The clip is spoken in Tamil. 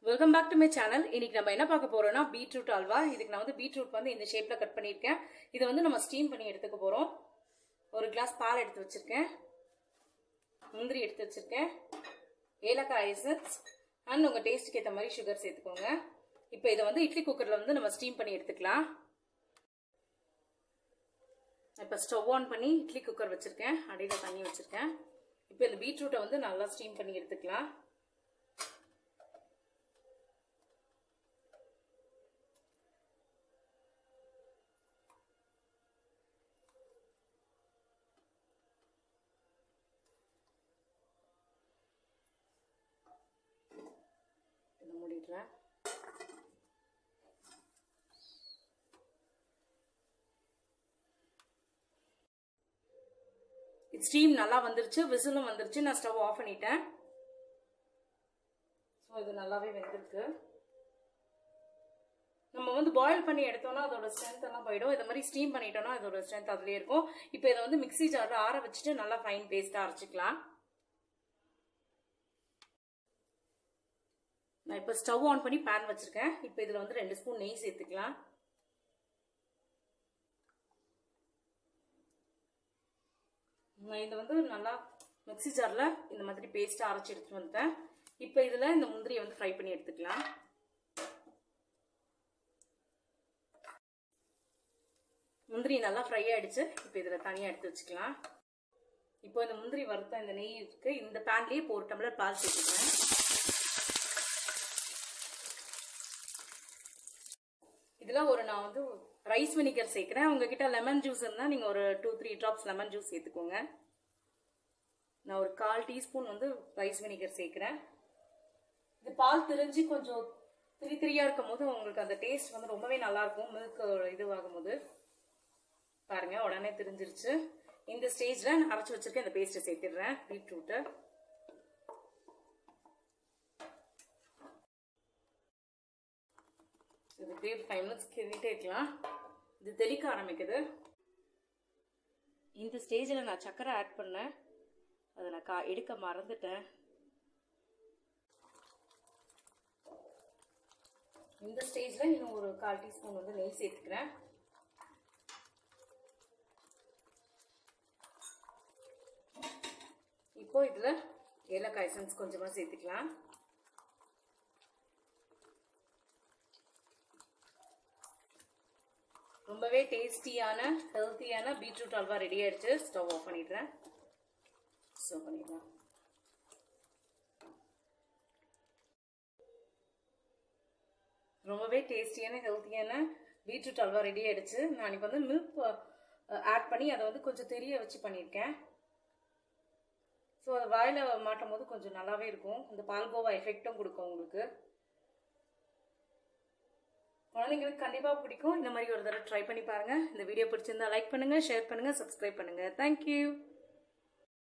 welcome back to my channel இன்னைக்கு நம்ம என்ன பார்க்க போறோம்னா பீட்ரூட் அல்வா இதுக்கு நான் வந்து பீட்ரூட் வந்து இந்த ஷேப்ல கட் பண்ணியிருக்கேன் இதை வந்து நம்ம ஸ்டீம் பண்ணி எடுத்துக்க போறோம் ஒரு கிளாஸ் பால் எடுத்து வச்சிருக்கேன் முந்திரி எடுத்து வச்சிருக்கேன் ஏலக்காய் எசன்ஸ் அண்ட் உங்க டேஸ்ட்டுக்கு ஏற்ற மாதிரி சுகர் சேர்த்துக்கோங்க இப்போ இதை வந்து இட்லி குக்கர்ல வந்து நம்ம ஸ்டீம் பண்ணி எடுத்துக்கலாம் இப்போ ஸ்டவ் ஆன் பண்ணி இட்லி குக்கர் வச்சிருக்கேன் அடியில் தண்ணி வச்சிருக்கேன் இப்போ இந்த பீட்ரூட்டை வந்து நல்லா ஸ்டீம் பண்ணி எடுத்துக்கலாம் இதை மூடிடுறேன் ஸ்டீம் நல்லா வந்துருச்சு விசிலும் வந்துருச்சு நான் ஸ்டவ் ஆஃப் பண்ணிட்டேன் ஸோ இது நல்லாவே வெந்திருக்கு நம்ம வந்து பாயில் பண்ணி எடுத்தோம்னா அதோட ஸ்ட்ரென்த் எல்லாம் போயிடும் இந்த மாதிரி ஸ்டீம் பண்ணிட்டோம்னா அதோட ஸ்ட்ரென்த் அதுலேயே இருக்கும் இப்போ இதை வந்து மிக்ஸி ஜாரில் ஆற வச்சுட்டு நல்லா ஃபைன் பேஸ்ட்டாக அரைச்சிக்கலாம் நான் இப்போ ஸ்டவ் ஆன் பண்ணி பேன் வச்சிருக்கேன் இப்போ இதில் வந்து ரெண்டு ஸ்பூன் நெய் சேர்த்துக்கலாம் நான் இதை வந்து நல்லா மிக்ஸி ஜாரில் இந்த மாதிரி பேஸ்ட்டாக அரைச்சி எடுத்துகிட்டு வந்துட்டேன் இப்போ இதில் இந்த முந்திரியை வந்து ஃப்ரை பண்ணி எடுத்துக்கலாம் முந்திரி நல்லா ஃப்ரை ஆயிடுச்சு இப்போ இதில் தனியாக எடுத்து வச்சுக்கலாம் இப்போ இந்த முந்திரி வறுத்த இந்த நெய் இருக்கு இந்த பேன்லேயே இப்போ ஒரு டம்ளர் பால் சேர்த்துக்கிறேன் இதில் ஒரு நான் வந்து ரைஸ் வினிகர் சேர்க்குறேன் உங்ககிட்ட லெமன் ஜூஸ் இருந்தால் நீங்கள் ஒரு two three drops lemon juice சேர்த்துக்கோங்க நான் ஒரு கால் டீஸ்பூன் வந்து ரைஸ் வினிகர் சேர்க்குறேன் இது பால் திரிஞ்சு கொஞ்சம் திரி திரியா இருக்கும் போது உங்களுக்கு அந்த டேஸ்ட் வந்து ரொம்பவே நல்லா இருக்கும் மில்க் இதுவாகும் போது பாருங்க உடனே தெரிஞ்சிருச்சு இந்த ஸ்டேஜ்ல நான் அரைச்சு வச்சிருக்கேன் இந்த பேஸ்ட்டை சேர்த்துடுறேன் பீட்ரூட்டை இது அப்படியே ஃபைவ் மினிட்ஸ் கிண்டிட்டே இருக்கலாம் இது தெளிக்க ஆரம்பிக்குது இந்த ஸ்டேஜில் நான் சக்கரை ஆட் பண்ணேன் அதை நான் கா எடுக்க மறந்துட்டேன் இந்த ஸ்டேஜில் இன்னும் ஒரு கால் டீஸ்பூன் வந்து நெய் சேர்த்துக்கிறேன் இப்போ இதில் ஏலக்காய் எசன்ஸ் கொஞ்சமாக சேர்த்துக்கலாம் ரொம்பவே டேஸ்டியான ஹெல்த்தியான பீட்ரூட் அல்வா ரெடி ஆயிடுச்சு ஸ்டவ் ஆஃப் பண்ணிடுறேன் ஸ்டவ் பண்ணிடலாம் ரொம்பவே டேஸ்டியான ஹெல்த்தியான பீட்ரூட் அல்வா ரெடி ஆயிடுச்சு நான் இப்போ வந்து மில்க் ஆட் பண்ணி அதை வந்து கொஞ்சம் தெரிய வச்சு பண்ணியிருக்கேன் ஸோ அதை வாயில் மாட்டும் போது கொஞ்சம் நல்லாவே இருக்கும் இந்த பால்கோவா எஃபெக்டும் கொடுக்கும் உங்களுக்கு குழந்தைங்களுக்கு கண்டிப்பாக பிடிக்கும் இந்த மாதிரி ஒரு தடவை ட்ரை பண்ணி பாருங்கள் இந்த வீடியோ பிடிச்சிருந்தா லைக் பண்ணுங்கள் ஷேர் பண்ணுங்கள் சப்ஸ்கிரைப் பண்ணுங்கள் தேங்க்யூ